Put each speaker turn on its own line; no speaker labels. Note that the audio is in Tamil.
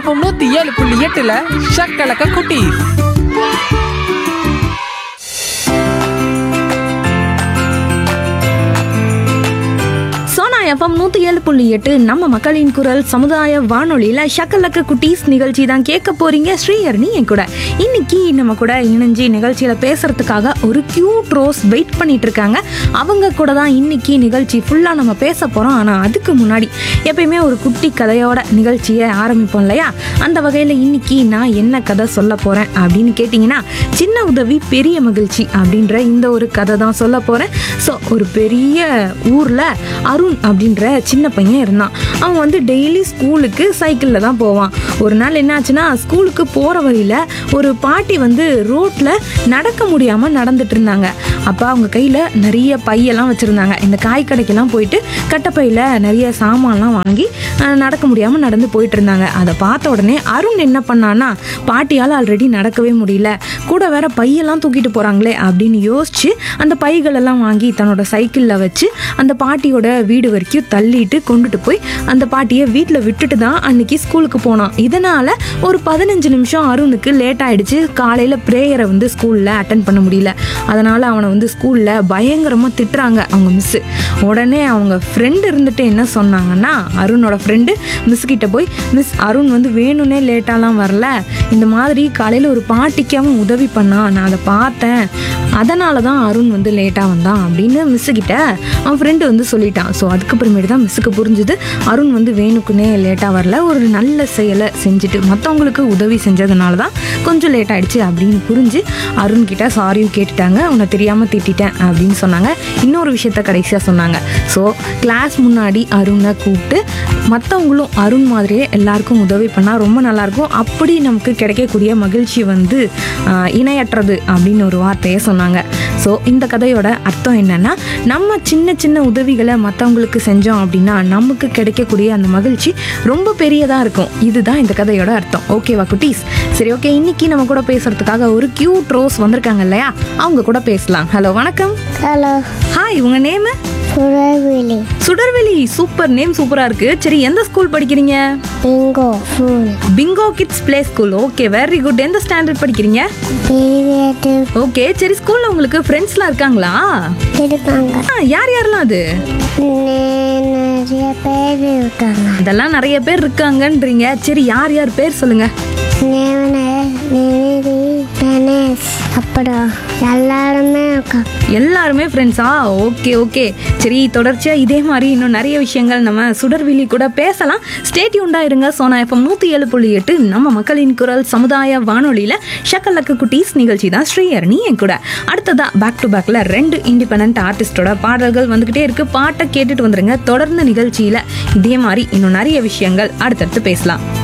எஃப்எம் நூத்தி ஏழு புள்ளி எட்டுல ஷக்கலக்க குட்டி
சோனா எஃப்எம் நூற்றி ஏழு புள்ளி எட்டு நம்ம மக்களின் குரல் சமுதாய வானொலியில் ஷக்கலக்க குட்டீஸ் நிகழ்ச்சி தான் கேட்க போறீங்க ஸ்ரீஹரணி என் கூட இன்னைக்கு நம்ம கூட இணைஞ்சு நிகழ்ச்சியில் பேசுறதுக்காக ஒரு கியூட் ரோஸ் வெயிட் பண்ணிட்டு இருக்காங்க அவங்க கூட தான் இன்னைக்கு நிகழ்ச்சி ஃபுல்லாக நம்ம பேச போகிறோம் ஆனால் அதுக்கு முன்னாடி எப்பயுமே ஒரு குட்டி கதையோட நிகழ்ச்சியை ஆரம்பிப்போம் இல்லையா அந்த வகையில் இன்னைக்கு நான் என்ன கதை சொல்ல போகிறேன் அப்படின்னு கேட்டிங்கன்னா சின்ன உதவி பெரிய மகிழ்ச்சி அப்படின்ற இந்த ஒரு கதை தான் சொல்ல போகிறேன் ஸோ ஒரு பெரிய ஊரில் அருண் அப்படின்ற சின்ன பையன் இருந்தான் அவன் வந்து டெய்லி ஸ்கூலுக்கு சைக்கிளில் தான் போவான் ஒரு நாள் என்னாச்சுன்னா ஸ்கூலுக்கு போகிற வழியில் ஒரு பாட்டி வந்து ரோட்டில் நடக்க முடியாமல் நடந்துட்டு இருந்தாங்க அப்போ அவங்க கையில் நிறைய பையெல்லாம் வச்சுருந்தாங்க இந்த காய் கடைக்கெல்லாம் போயிட்டு கட்டப்பையில் நிறைய சாமான்லாம் வாங்கி அஹ், நடக்க முடியாமல் நடந்து போயிட்டு இருந்தாங்க அதை பார்த்த உடனே அருண் என்ன பண்ணான்னா பாட்டியால் ஆல்ரெடி நடக்கவே முடியல கூட வேற பையெல்லாம் தூக்கிட்டு போகிறாங்களே அப்படின்னு யோசிச்சு அந்த பைகள் எல்லாம் வாங்கி தன்னோட சைக்கிளில் வச்சு அந்த பாட்டியோட வீடு வரைக்கும் தள்ளிட்டு கொண்டுட்டு போய் அந்த பாட்டியை வீட்டில் விட்டுட்டு தான் அன்னைக்கு ஸ்கூலுக்கு போனான் இதனால ஒரு பதினஞ்சு நிமிஷம் அருணுக்கு லேட் ஆயிடுச்சு காலையில் ப்ரேயரை வந்து ஸ்கூலில் அட்டன் பண்ண முடியல அதனால அவனை வந்து ஸ்கூலில் பயங்கரமாக திட்டுறாங்க அவங்க மிஸ்ஸு உடனே அவங்க ஃப்ரெண்டு இருந்துட்டு என்ன சொன்னாங்கன்னா அருணோட ஃப்ரெண்டு மிஸ் கிட்ட போய் மிஸ் அருண் வந்து வேணும்னே லேட்டாலாம் வரல இந்த மாதிரி காலையில் ஒரு பாட்டிக்கு அவன் உதவி பண்ணான் நான் அதை பார்த்தேன் அதனால தான் அருண் வந்து லேட்டாக வந்தான் அப்படின்னு மிஸ்ஸு கிட்ட அவன் ஃப்ரெண்டு வந்து சொல்லிட்டான் ஸோ அதுக்கப்புறமேட்டு தான் மிஸ்ஸுக்கு புரிஞ்சுது அருண் வந்து வேணுக்குன்னே லேட்டாக வரல ஒரு நல்ல செயலை செஞ்சுட்டு மற்றவங்களுக்கு உதவி செஞ்சதுனால தான் கொஞ்சம் லேட் ஆயிடுச்சு அப்படின்னு புரிஞ்சு அருண் கிட்ட சாரியும் கேட்டுட்டாங்க உன்னை தெரியாமல் திட்டிட்டேன் அப்படின்னு சொன்னாங்க இன்னொரு விஷயத்த கடைசியாக சொன்னாங்க ஸோ கிளாஸ் முன்னாடி அருணை கூப்பிட்டு மற்றவங்களும் அருண் மாதிரியே எல்லாருக்கும் உதவி பண்ணால் ரொம்ப நல்லாயிருக்கும் அப்படி நமக்கு கிடைக்கக்கூடிய மகிழ்ச்சி வந்து ஆஹ், இணையற்றது அப்படின்னு ஒரு வார்த்தையை சொன்னாங்க ஸோ இந்த கதையோட அர்த்தம் என்னன்னா நம்ம சின்ன சின்ன உதவிகளை மற்றவங்களுக்கு செஞ்சோம் அப்படின்னா நமக்கு கிடைக்கக்கூடிய அந்த மகிழ்ச்சி ரொம்ப பெரியதாக இருக்கும் இதுதான் இந்த கதையோட அர்த்தம் ஓகேவா குட்டீஸ் சரி ஓகே இன்னைக்கு நம்ம கூட பேசுறதுக்காக ஒரு கியூட் ரோஸ் வந்திருக்காங்க இல்லையா அவங்க கூட பேசலாம் ஹலோ வணக்கம்
ஹலோ
ஹாய் உங்க நேம்
சுரவிலி
சுடர்வெளி சூப்பர் நேம் சூப்பரா இருக்கு சரி எந்த ஸ்கூல் படிக்கிறீங்க
bingo full
bingo kids play school okay very good எந்த ஸ்டாண்டர்ட் படிக்கிறீங்க
பீரியடிவ்
ஓகே சரி ஸ்கூல்ல உங்களுக்கு ஃப்ரெண்ட்ஸ்லாம் இருக்காங்களா
இருப்பாங்க
ஆ, யார் யாரெல்லாம் அது
நே- நிறைய பேர் இருக்காங்க
அதெல்லாம் நிறைய பேர் இருக்காங்கன்றீங்க சரி யார் யார் பேர் சொல்லுங்க
நேவன நிதி கணேஷ் அப்புறம் எல்லாருமே இருக்காங்க
எல்லாருமே ஃப்ரெண்ட்ஸா ஓகே ஓகே சரி தொடர்ச்சியா இதே மாதிரி இன்னும் நிறைய விஷயங்கள் நம்ம சுடர்விழி கூட பேசலாம் ஸ்டேட்யூண்டா இருங்க சோனா எஃப்எம் நூத்தி ஏழு புள்ளி எட்டு நம்ம மக்களின் குரல் சமுதாய வானொலியில ஷக்கலக்கு குட்டீஸ் நிகழ்ச்சி தான் ஸ்ரீஹரணி என் கூட அடுத்ததா பேக் டு பேக்ல ரெண்டு இண்டிபெண்ட் ஆர்டிஸ்டோட பாடல்கள் வந்துகிட்டே இருக்கு பாட்டை கேட்டுட்டு வந்துருங்க தொடர்ந்து நிகழ்ச்சியில இதே மாதிரி இன்னும் நிறைய விஷயங்கள் அடுத்தடுத்து பேசலாம்